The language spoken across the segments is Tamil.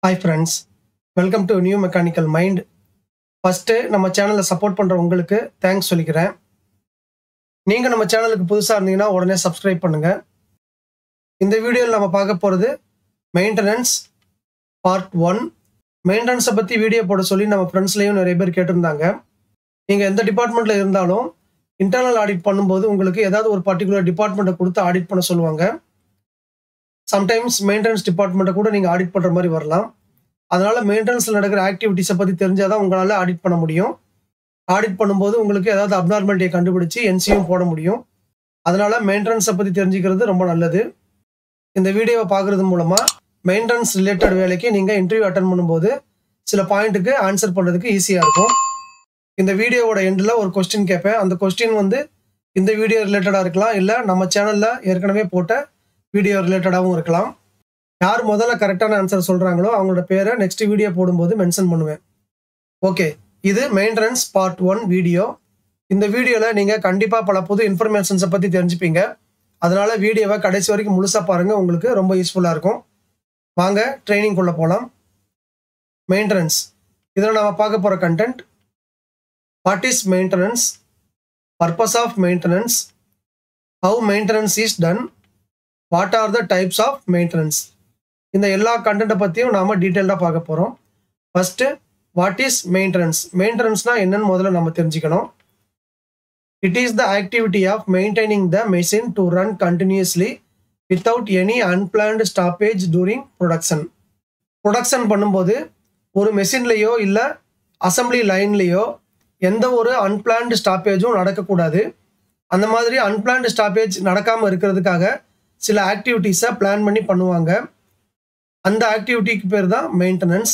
hi friends welcome to new mechanical mind first நம்ம சேனலை சப்போர்ட் பண்ணுற உங்களுக்கு தேங்க்ஸ் சொல்லிக்கிறேன் நீங்கள் நம்ம சேனலுக்கு புதுசாக இருந்தீங்கன்னா உடனே சப்ஸ்கிரைப் பண்ணுங்கள் இந்த வீடியோவில் நம்ம பார்க்க போகிறது மெயின்டெனன்ஸ் பார்ட் ஒன் மெயின்டெனன்ஸை பற்றி வீடியோ போட சொல்லி நம்ம ஃப்ரெண்ட்ஸ்லேயும் நிறைய பேர் கேட்டிருந்தாங்க நீங்கள் எந்த டிபார்ட்மெண்ட்டில் இருந்தாலும் இன்டர்னல் ஆடிட் பண்ணும்போது உங்களுக்கு ஏதாவது ஒரு பர்டிகுலர் டிபார்ட்மெண்ட்டை கொடுத்து ஆடிட் பண்ண சொல்லுவாங்க சம்டைம்ஸ் மெயின்டெனன்ஸ் டிபார்ட்மெண்ட்டை கூட நீங்கள் ஆடிட் பண்ணுற மாதிரி வரலாம் அதனால் மெயின்டெனன்ஸில் நடக்கிற ஆக்டிவிட்டீஸை பற்றி தெரிஞ்சால் தான் உங்களால் ஆடிட் பண்ண முடியும் ஆடிட் பண்ணும்போது உங்களுக்கு ஏதாவது அப்நார்மாலிட்டியை கண்டுபிடிச்சி என்சியும் போட முடியும் அதனால் மெயின்டெனன்ஸை பற்றி தெரிஞ்சுக்கிறது ரொம்ப நல்லது இந்த வீடியோவை பார்க்குறது மூலமாக மெயின்டெனன்ஸ் ரிலேட்டட் வேலைக்கு நீங்கள் இன்டர்வியூ அட்டன் பண்ணும்போது சில பாயிண்ட்டுக்கு ஆன்சர் பண்ணுறதுக்கு ஈஸியாக இருக்கும் இந்த வீடியோவோட எண்டில் ஒரு கொஸ்டின் கேட்பேன் அந்த கொஸ்டின் வந்து இந்த வீடியோ ரிலேட்டடாக இருக்கலாம் இல்லை நம்ம சேனலில் ஏற்கனவே போட்ட வீடியோ ரிலேட்டடாகவும் இருக்கலாம் யார் முதல்ல கரெக்டான ஆன்சர் சொல்கிறாங்களோ அவங்களோட பேரை நெக்ஸ்ட் வீடியோ போடும்போது மென்ஷன் பண்ணுவேன் ஓகே இது மெயின்டெனன்ஸ் பார்ட் ஒன் வீடியோ இந்த வீடியோவில் நீங்கள் கண்டிப்பாக பல புது இன்ஃபர்மேஷன்ஸை பற்றி தெரிஞ்சுப்பீங்க அதனால் வீடியோவை கடைசி வரைக்கும் முழுசாக பாருங்கள் உங்களுக்கு ரொம்ப யூஸ்ஃபுல்லாக இருக்கும் வாங்க ட்ரைனிங்குள்ளே போகலாம் மெயின்டெனன்ஸ் இதில் நம்ம பார்க்க போகிற content what is maintenance purpose of maintenance how maintenance is done what are the types of maintenance இந்த எல்லா கண்டென்ட்டை பற்றியும் நாம் டீட்டெயில்டாக பார்க்க போகிறோம் ஃபஸ்ட்டு வாட் இஸ் மெயின்டெனன்ஸ் மெயின்டெனன்ஸ்னால் என்னன்னு முதல்ல நம்ம தெரிஞ்சுக்கணும் it is the activity of maintaining the machine to run continuously without any unplanned stoppage during production production பண்ணும்போது ஒரு மெஷின்லேயோ இல்லை அசம்பிளி லைன்லேயோ எந்த ஒரு அன்பிளான்டு ஸ்டாப்பேஜும் நடக்கக்கூடாது அந்த மாதிரி அன்பிளான்டு ஸ்டாப்பேஜ் நடக்காமல் இருக்கிறதுக்காக சில ஆக்டிவிட்டீஸை பிளான் பண்ணி பண்ணுவாங்க அந்த ஆக்டிவிட்டிக்கு பேர் தான் மெயின்டெனன்ஸ்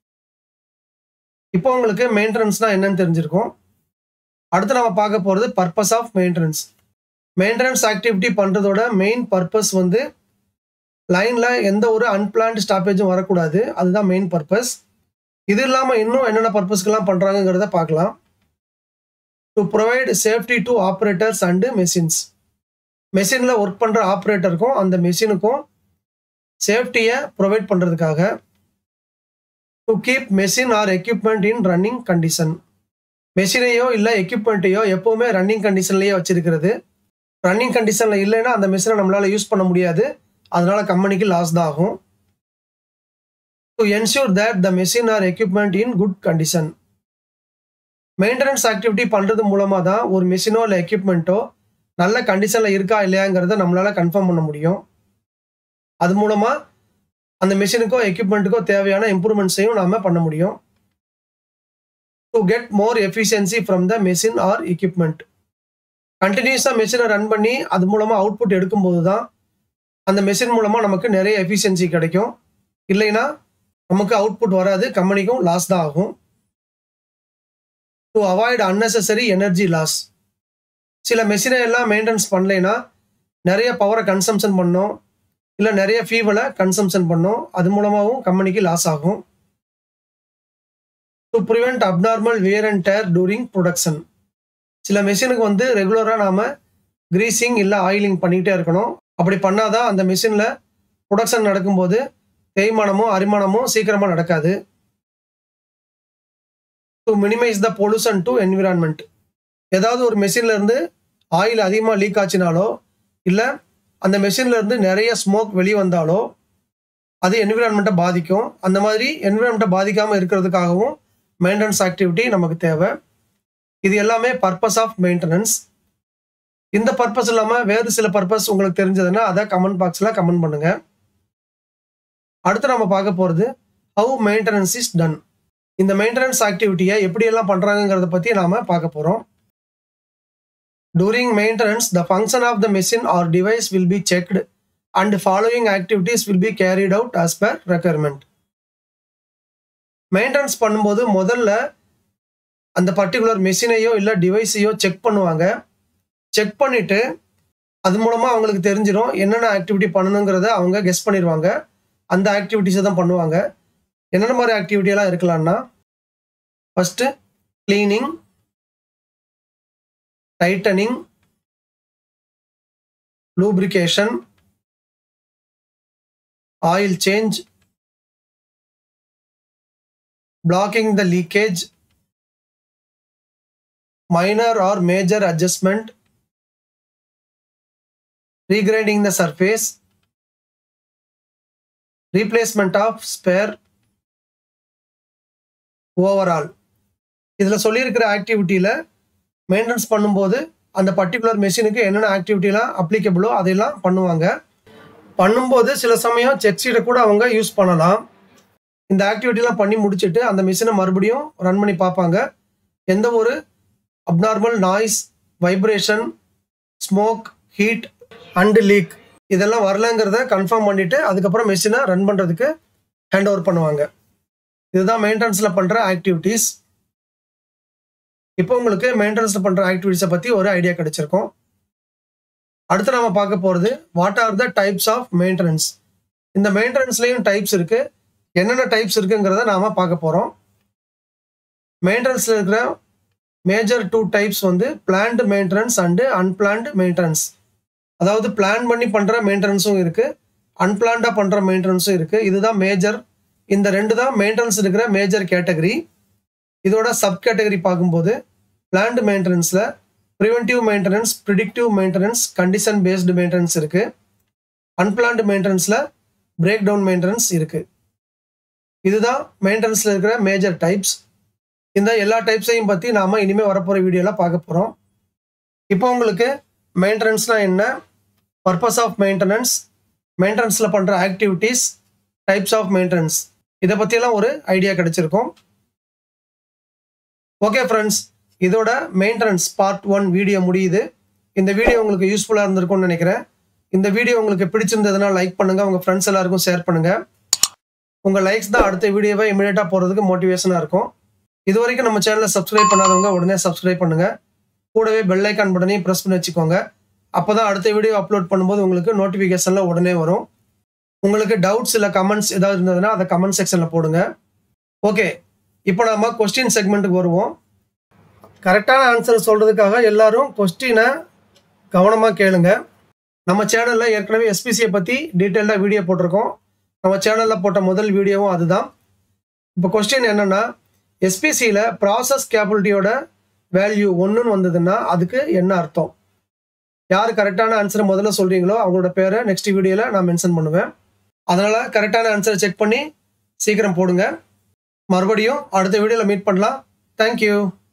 இப்போ உங்களுக்கு மெயின்டெனன்ஸ்னால் என்னன்னு தெரிஞ்சிருக்கும் அடுத்து நம்ம பார்க்க போகிறது purpose of maintenance maintenance activity பண்ணுறதோட மெயின் பர்பஸ் வந்து லைனில் எந்த ஒரு அன்பிளான்டு ஸ்டாப்பேஜும் வரக்கூடாது அதுதான் மெயின் பர்பஸ் இது இல்லாமல் இன்னும் என்னென்ன பர்பஸ்க்கெல்லாம் பண்ணுறாங்கங்கிறத பார்க்கலாம் to provide safety to operators and machines மெஷினில் ஒர்க் பண்ணுற ஆப்ரேட்டருக்கும் அந்த மெஷினுக்கும் சேஃப்டியை ப்ரொவைட் பண்ணுறதுக்காக to keep machine or equipment in running condition மெஷினையோ இல்லை எக்யூப்மெண்ட்டையோ எப்போவுமே ரன்னிங் கண்டிஷன்லேயே வச்சிருக்கிறது ரன்னிங் கண்டிஷனில் இல்லைன்னா அந்த மிஷினை நம்மளால் யூஸ் பண்ண முடியாது அதனால கம்பெனிக்கு லாஸ் தான் ஆகும் to ensure that the machine or equipment in good condition maintenance activity பண்ணுறது மூலமாக தான் ஒரு மிஷினோ இல்லை எக்யூப்மெண்ட்டோ நல்ல கண்டிஷனில் இருக்கா இல்லையாங்கிறத நம்மளால் கன்ஃபார்ம் பண்ண முடியும் அது மூலமாக அந்த மிஷினுக்கோ எக்யூப்மெண்ட்டுக்கோ தேவையான இம்ப்ரூவ்மெண்ட்ஸையும் நாம் பண்ண முடியும் to get more efficiency from the machine or equipment கண்டினியூஸாக மெஷினை ரன் பண்ணி அது மூலமாக அவுட்புட் எடுக்கும்போது தான் அந்த மெஷின் மூலமாக நமக்கு நிறைய எஃபிஷியன்சி கிடைக்கும் இல்லைன்னா நமக்கு அவுட்புட் வராது கம்பெனிக்கும் லாஸ் தான் ஆகும் to avoid unnecessary energy loss சில மெஷினை எல்லாம் மெயின்டெனன்ஸ் பண்ணலைன்னா நிறைய பவரை கன்சம்ஷன் பண்ணோம் இல்லை நிறைய ஃபீவலை கன்சம்ஷன் பண்ணோம் அது மூலமாகவும் கம்பெனிக்கு லாஸ் ஆகும் to prevent abnormal wear and tear during production சில மெஷினுக்கு வந்து ரெகுலராக நாம் கிரீசிங் இல்லை ஆயிலிங் பண்ணிக்கிட்டே இருக்கணும் அப்படி பண்ணாதான் அந்த மிஷினில் ப்ரொடக்ஷன் நடக்கும்போது தேய்மானமோ அரிமானமோ சீக்கிரமாக நடக்காது to minimise the pollution to environment ஏதாவது ஒரு மெஷின்லேருந்து ஆயில் அதிகமாக லீக் ஆச்சுனாலோ இல்லை அந்த மெஷின்லேருந்து நிறைய ஸ்மோக் வெளியே வந்தாலோ அது என்விரான்மெண்ட்டை பாதிக்கும் அந்த மாதிரி என்விரான்மெண்ட்டை பாதிக்காமல் இருக்கிறதுக்காகவும் மெயின்டெனன்ஸ் ஆக்டிவிட்டி நமக்கு தேவை இது எல்லாமே பர்பஸ் ஆஃப் மெயின்டெனன்ஸ் இந்த பர்பஸ் இல்லாமல் வேறு சில பர்பஸ் உங்களுக்கு தெரிஞ்சதுன்னா அதை கமெண்ட் பாக்ஸில் கமெண்ட் பண்ணுங்கள் அடுத்து நம்ம பார்க்க போகிறது ஹவு மெயின்டெனன்ஸ் இஸ் டன் இந்த மெயின்டெனன்ஸ் ஆக்டிவிட்டியை எப்படியெல்லாம் பண்ணுறாங்கிறத பற்றி நாம் பார்க்க போகிறோம் during maintenance the function of the machine or device will be checked and following activities will be carried out as per requirement maintenance பண்ணும்போது முதல்ல அந்த பர்டிகுலர் மெஷினையோ இல்லை டிவைஸையோ செக் பண்ணுவாங்க செக் பண்ணிவிட்டு அது மூலமாக அவங்களுக்கு தெரிஞ்சிடும் என்னென்ன ஆக்டிவிட்டி பண்ணணுங்கிறத அவங்க கெஸ் பண்ணிடுவாங்க அந்த ஆக்டிவிட்டீஸை தான் பண்ணுவாங்க என்னென்ன மாதிரி ஆக்டிவிட்டியெல்லாம் இருக்கலாம்னா first cleaning tightening lubrication oil change blocking the leakage minor or major adjustment regrinding the surface replacement of spare overall இதில் சொல்லியிருக்கிற ஆக்டிவிட்டியில் மெயின்டெனன்ஸ் பண்ணும்போது அந்த பர்டிகுலர் மெஷினுக்கு என்னென்ன ஆக்டிவிட்டிலாம் அப்ளிகபிளோ அதையெல்லாம் பண்ணுவாங்க பண்ணும்போது சில சமயம் செக் ஷீட்டை கூட அவங்க யூஸ் பண்ணலாம் இந்த ஆக்டிவிட்டிலாம் பண்ணி முடிச்சுட்டு அந்த மிஷினை மறுபடியும் ரன் பண்ணி பார்ப்பாங்க எந்த ஒரு abnormal noise vibration smoke heat and leak இதெல்லாம் வரலங்கிறத கன்ஃபார்ம் பண்ணிட்டு அதுக்கப்புறம் மெஷினை ரன் பண்ணுறதுக்கு ஹேண்ட் ஓவர் பண்ணுவாங்க இதுதான் மெயின்டெனன்ஸில் பண்ணுற ஆக்டிவிட்டீஸ் இப்போ உங்களுக்கு மெயின்டெனன்ஸில் பண்ணுற ஆக்டிவிட்டீஸை பற்றி ஒரு ஐடியா கிடைச்சிருக்கும் அடுத்து நம்ம பார்க்க போகிறது what are the types of maintenance இந்த மெயின்டெனன்ஸ்லேயும் டைப்ஸ் இருக்குது என்னென்ன டைப்ஸ் இருக்குங்கிறத நாம் பார்க்க போகிறோம் மெயின்டெனன்ஸில் இருக்கிற மேஜர் டூ டைப்ஸ் வந்து planned maintenance and unplanned maintenance அதாவது பிளான் பண்ணி பண்ணுற மெயின்டெனன்ஸும் இருக்குது அன்பிளான்டாக பண்ணுற மெயின்டெனன்ஸும் இருக்குது இதுதான் மேஜர் இந்த ரெண்டு தான் மெயின்டெனன்ஸ் இருக்கிற மேஜர் கேட்டகரி இதோட சப் கேட்டகரி பார்க்கும்போது பிளான்டு மெயின்டெனன்ஸில் preventive maintenance predictive maintenance condition based maintenance இருக்குது அன்பிளான்டு மெயின்டெனன்ஸில் பிரேக் டவுன் மெயின்டெனன்ஸ் இருக்குது இதுதான் மெயின்டெனன்ஸில் இருக்கிற மேஜர் டைப்ஸ் இந்த எல்லா டைப்ஸையும் பற்றி நாம் இனிமேல் வரப்போகிற வீடியோவில் பார்க்க போகிறோம் இப்போ உங்களுக்கு மெயின்டெனன்ஸ்னால் என்ன பர்பஸ் ஆஃப் மெயின்டெனன்ஸ் மெயின்டெனன்ஸில் பண்ணுற ஆக்டிவிட்டீஸ் டைப்ஸ் ஆஃப் மெயின்டெனன்ஸ் இதை பற்றியெல்லாம் ஒரு ஐடியா கிடைச்சிருக்கும் ஓகே ஃப்ரெண்ட்ஸ் இதோட மெயின்டெனன்ஸ் பார்ட் ஒன் வீடியோ முடியுது இந்த வீடியோ உங்களுக்கு யூஸ்ஃபுல்லாக இருந்திருக்கும்னு நினைக்கிறேன் இந்த வீடியோ உங்களுக்கு பிடிச்சிருந்ததுன்னா லைக் பண்ணுங்கள் உங்கள் ஃப்ரெண்ட்ஸ் எல்லாருக்கும் ஷேர் பண்ணுங்கள் உங்கள் லைக்ஸ் தான் அடுத்த வீடியோவை இமீடியட்டாக போகிறதுக்கு மோட்டிவேஷனாக இருக்கும் இது வரைக்கும் நம்ம சேனலை சப்ஸ்கிரைப் பண்ணாதவங்க உடனே சப்ஸ்கிரைப் பண்ணுங்கள் கூடவே பெல் ஐக்கான் பட்டனையும் ப்ரெஸ் பண்ணி வச்சுக்கோங்க அப்போ தான் அடுத்த வீடியோ அப்லோட் பண்ணும்போது உங்களுக்கு நோட்டிஃபிகேஷனில் உடனே வரும் உங்களுக்கு டவுட்ஸ் இல்லை கமெண்ட்ஸ் ஏதாவது இருந்ததுன்னா அதை கமெண்ட் செக்ஷனில் போடுங்க ஓகே இப்போ நாம கொஸ்டின் செக்மெண்ட்டுக்கு வருவோம் கரெக்டான ஆன்சர் சொல்கிறதுக்காக எல்லாரும் கொஸ்டினை கவனமாக கேளுங்க நம்ம சேனலில் ஏற்கனவே எஸ்பிசியை பற்றி டீட்டெயில்டாக வீடியோ போட்டிருக்கோம் நம்ம சேனலில் போட்ட முதல் வீடியோவும் அதுதான் இப்போ கொஸ்டின் என்னென்னா எஸ்பிசியில் ப்ராசஸ் கேபிலிட்டியோட வேல்யூ ஒன்றுன்னு வந்ததுன்னா அதுக்கு என்ன அர்த்தம் யார் கரெக்டான ஆன்சரை முதல்ல சொல்கிறீங்களோ அவங்களோட பேரை நெக்ஸ்ட் வீடியோவில் நான் மென்ஷன் பண்ணுவேன் அதனால் கரெக்டான ஆன்சரை செக் பண்ணி சீக்கிரம் போடுங்க மறுபடியும் அடுத்த வீடியோவில் மீட் பண்ணலாம் தேங்க்யூ